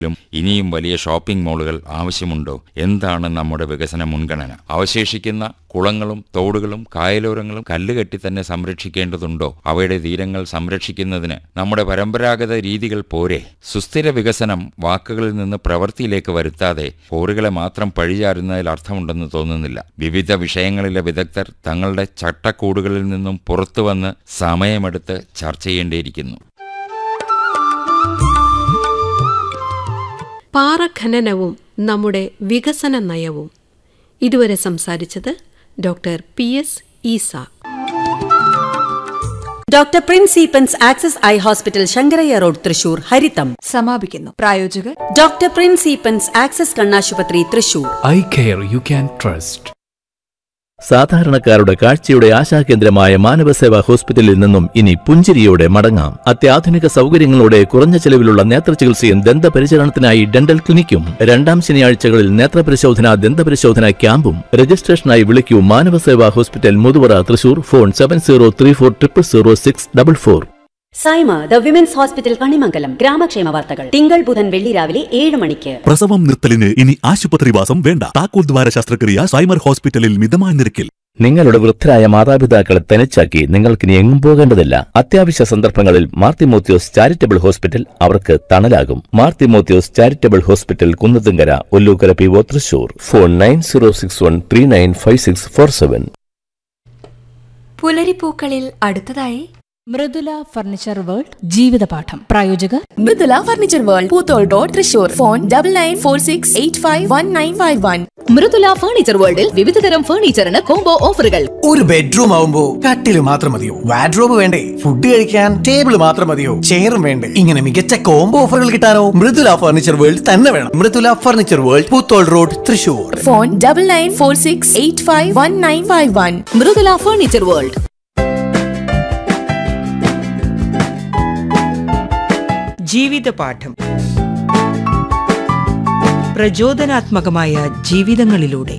ലും ഇനിയും വലിയ ഷോപ്പിംഗ് മാളുകൾ ആവശ്യമുണ്ടോ എന്താണ് നമ്മുടെ വികസന മുൻഗണന അവശേഷിക്കുന്ന കുളങ്ങളും തോടുകളും കായലോരങ്ങളും കല്ലുകെട്ടി തന്നെ സംരക്ഷിക്കേണ്ടതുണ്ടോ അവയുടെ തീരങ്ങൾ സംരക്ഷിക്കുന്നതിന് നമ്മുടെ പരമ്പരാഗത രീതികൾ പോരെ സുസ്ഥിര വികസനം വാക്കുകളിൽ നിന്ന് പ്രവൃത്തിയിലേക്ക് വരുത്താതെ പോറുകളെ മാത്രം പഴിചാരുന്നതിൽ അർത്ഥമുണ്ടെന്ന് തോന്നുന്നില്ല വിവിധ വിഷയങ്ങളിലെ വിദഗ്ധർ തങ്ങളുടെ ചട്ടക്കൂടുകളിൽ നിന്നും പുറത്തുവന്ന് സമയമെടുത്ത് ചർച്ച ചെയ്യേണ്ടിയിരിക്കുന്നു പാറഖനനവും നമ്മുടെ വികസന നയവും ഇതുവരെ സംസാരിച്ചത് doctor P S Eesa doctor Prince Eappens access eye hospital Sankarayya road Thrissur Haritham സമാപിക്കുന്നു പ്രായോജകർ ഡോക്ടർ പ്രിൻസ് ഈപ്പൻസ് ആക്സസ് കണ്ണാശുപത്രി Thrissur eye care you can trust സാധാരണക്കാരുടെ കാഴ്ചയുടെ ആശാകേന്ദ്രമായ മാനവസേവാ ഹോസ്പിറ്റലിൽ നിന്നും ഇനി പുഞ്ചിരിയോടെ മടങ്ങാം അത്യാധുനിക സൗകര്യങ്ങളോടെ കുറഞ്ഞ ചെലവിലുള്ള നേത്രചികിത്സയും ദന്തപരിചരണത്തിനായി ഡെന്റൽ ക്ലിനിക്കും രണ്ടാം ശനിയാഴ്ചകളിൽ നേത്രപരിശോധന ദന്തപരിശോധന ക്യാമ്പും രജിസ്ട്രേഷനായി വിളിക്കൂ Manavaseva hospital Muthuvara Thrissur phone seven zero three four triple zero six double four Saima the women's hospital Kanimangalam ഗ്രാമക്ഷേമ വാർത്തകൾ തിങ്കൾ ബുധൻ വെള്ളി രാവിലെ ഏഴ് മണിക്ക് പ്രസവം നിർത്തലിന് ഇനി ആശുപത്രിവാസം വേണ്ട താക്കോൽ ദ്വാര ശസ്ത്രക്രിയ സൈമർ ഹോസ്പിറ്റലിൽ മിതമായ നിരക്കിൽ നിങ്ങളുടെ വൃദ്ധരായ മാതാപിതാക്കളെ തനിച്ചാക്കി നിങ്ങൾക്കിനി എങ്ങും പോകേണ്ടതില്ല അത്യാവശ്യ സന്ദർഭങ്ങളിൽ മാർത്തിമോത്യോസ് ചാരിറ്റബിൾ ഹോസ്പിറ്റൽ അവർക്ക് തണലാകും Marthimothyos charitable hospital Kunnathunkara Ollukkara P O Thrissur phone nine zero six one three nine five six four seven പുലരിപ്പൂക്കളിൽ അടുത്തതായി മൃദുല ഫർണിച്ചർ വേൾഡ് ജീവിതപാഠം പ്രായോജകർ Mridula furniture world Poothole road Thrissur phone double nine four six eight five one nine five one Mridula furniture വേൾഡിൽ വിവിധതരം ഫർണിച്ചറിന് combo ഓഫറുകൾ ഒരു bedroom ആവുമ്പോ കട്ടില് മാത്രം മതിയോ വാഡ്രോബ് വേണ്ടേ ഫുഡ് കഴിക്കാൻ ടേബിൾ മാത്രം മതിയോ ചെയറും വേണ്ടേ ഇങ്ങനെ മികച്ച കോംബോ ഓഫറുകൾ കിട്ടാനോ മൃദുല ഫർണിച്ചർ വേൾഡ് തന്നെ വേണം Mridula furniture world Poothole road Thrissur phone double nine four six eight five one nine five one Mridula furniture world ജീവിതപാഠം പ്രചോദനാത്മകമായ ജീവിതങ്ങളിലൂടെ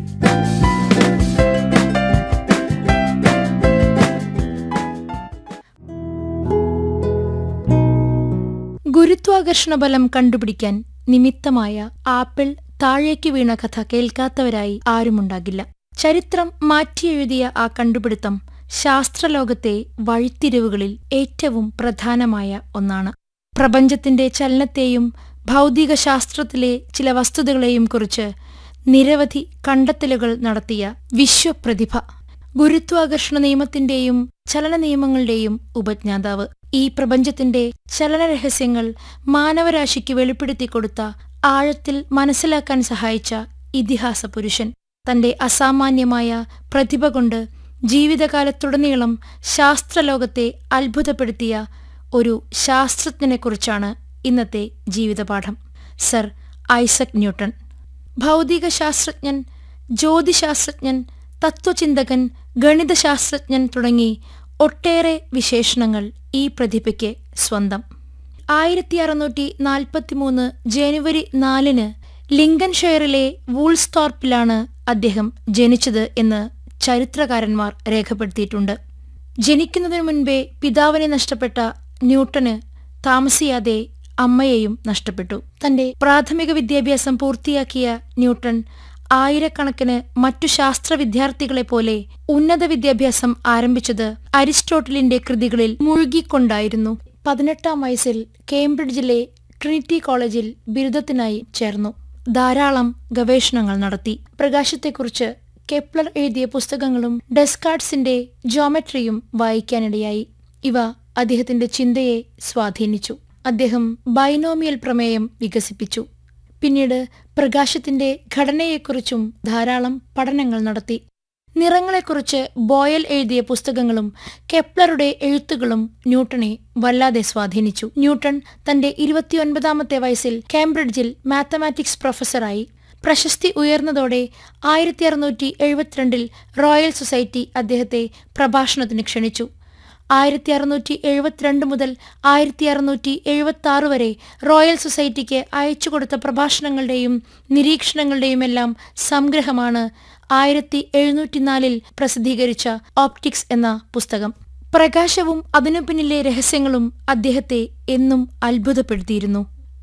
ഗുരുത്വാകർഷണ ബലം കണ്ടുപിടിക്കാൻ നിമിത്തമായ ആപ്പിൾ താഴേക്ക് വീണ കഥ കേൾക്കാത്തവരായി ആരുമുണ്ടാകില്ല ചരിത്രം മാറ്റിയെഴുതിയ ആ കണ്ടുപിടുത്തം ശാസ്ത്രലോകത്തെ വഴിത്തിരിവുകളിൽ ഏറ്റവും പ്രധാനമായ ഒന്നാണ് പ്രപഞ്ചത്തിന്റെ ചലനത്തെയും ഭൗതിക ശാസ്ത്രത്തിലെ ചില വസ്തുതകളെയും കുറിച്ച് നിരവധി കണ്ടെത്തലുകൾ നടത്തിയ വിശ്വപ്രതിഭ ഗുരുത്വാകർഷണ നിയമത്തിന്റെയും ചലന നിയമങ്ങളുടെയും ഉപജ്ഞാതാവ് ഈ പ്രപഞ്ചത്തിന്റെ ചലനരഹസ്യങ്ങൾ മാനവരാശിക്ക് വെളിപ്പെടുത്തി കൊടുത്ത ആഴത്തിൽ മനസ്സിലാക്കാൻ സഹായിച്ച ഇതിഹാസ പുരുഷൻ തന്റെ അസാമാന്യമായ പ്രതിഭ കൊണ്ട് ജീവിതകാലത്തുടനീളം ശാസ്ത്രലോകത്തെ അത്ഭുതപ്പെടുത്തിയ ഒരു ശാസ്ത്രജ്ഞനെക്കുറിച്ചാണ് ഇന്നത്തെ ജീവിതപാഠം സർ ഐസക് ന്യൂട്ടൺ ഭൗതിക ശാസ്ത്രജ്ഞൻ ജ്യോതിശാസ്ത്രജ്ഞൻ തത്വചിന്തകൻ ഗണിതശാസ്ത്രജ്ഞൻ തുടങ്ങി ഒട്ടേറെ വിശേഷണങ്ങൾ ഈ പ്രതിഭയ്ക്ക് സ്വന്തം ആയിരത്തി അറുന്നൂറ്റി നാൽപ്പത്തിമൂന്ന് ജനുവരി നാലിന് ലിങ്കൻഷെയറിലെ വൂൾസ്തോർപ്പിലാണ് അദ്ദേഹം ജനിച്ചത് എന്ന് ചരിത്രകാരന്മാർ രേഖപ്പെടുത്തിയിട്ടുണ്ട് ജനിക്കുന്നതിനു മുൻപേ പിതാവിനെ നഷ്ടപ്പെട്ട ന്യൂട്ടന് താമസിയാതെ അമ്മയെയും നഷ്ടപ്പെട്ടു തന്റെ പ്രാഥമിക വിദ്യാഭ്യാസം പൂർത്തിയാക്കിയ ന്യൂട്ടൺ ആയിരക്കണക്കിന് മറ്റു ശാസ്ത്ര വിദ്യാർത്ഥികളെ പോലെ ഉന്നത വിദ്യാഭ്യാസം ആരംഭിച്ചത് അരിസ്റ്റോട്ടലിന്റെ കൃതികളിൽ മുഴുകിക്കൊണ്ടായിരുന്നു പതിനെട്ടാം വയസ്സിൽ കേംബ്രിഡ്ജിലെ ട്രിനിറ്റി കോളേജിൽ ബിരുദത്തിനായി ചേർന്നു ധാരാളം ഗവേഷണങ്ങൾ നടത്തി പ്രകാശത്തെക്കുറിച്ച് കെപ്ലർ എഴുതിയ പുസ്തകങ്ങളും ഡെസ്കാർട്സിന്റെ ജോമെട്രിയും വായിക്കാനിടയായി ഇവ അദ്ദേഹത്തിന്റെ ചിന്തയെ സ്വാധീനിച്ചു അദ്ദേഹം ബൈനോമിയൽ പ്രമേയം വികസിപ്പിച്ചു പിന്നീട് പ്രകാശത്തിന്റെ ഘടനയെക്കുറിച്ചും ധാരാളം പഠനങ്ങൾ നടത്തി നിറങ്ങളെക്കുറിച്ച് ബോയൽ എഴുതിയ പുസ്തകങ്ങളും കെപ്ലറുടെ എഴുത്തുകളും ന്യൂട്ടനെ വല്ലാതെ സ്വാധീനിച്ചു ന്യൂട്ടൺ തന്റെ ഇരുപത്തിയൊൻപതാമത്തെ വയസ്സിൽ കാംബ്രിഡ്ജിൽ മാത്തമാറ്റിക്സ് പ്രൊഫസറായി പ്രശസ്തി ഉയർന്നതോടെ ആയിരത്തി അറുന്നൂറ്റി എഴുപത്തിരണ്ടിൽ റോയൽ സൊസൈറ്റി അദ്ദേഹത്തെ പ്രഭാഷണത്തിന് ക്ഷണിച്ചു ആയിരത്തി അറുന്നൂറ്റി എഴുപത്തിരണ്ട് മുതൽ ആയിരത്തി അറുന്നൂറ്റി എഴുപത്തി ആറ് വരെ റോയൽ സൊസൈറ്റിക്ക് അയച്ചു കൊടുത്ത പ്രഭാഷണങ്ങളുടെയും നിരീക്ഷണങ്ങളുടെയും എല്ലാം സംഗ്രഹമാണ് ആയിരത്തി എഴുന്നൂറ്റിനാലിൽ പ്രസിദ്ധീകരിച്ച ഓപ്റ്റിക്സ് എന്ന പുസ്തകം പ്രകാശവും അതിനു പിന്നിലെ രഹസ്യങ്ങളും അദ്ദേഹത്തെ എന്നും അത്ഭുതപ്പെടുത്തിയിരുന്നു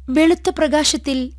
വെളുത്ത പ്രകാശത്തിൽ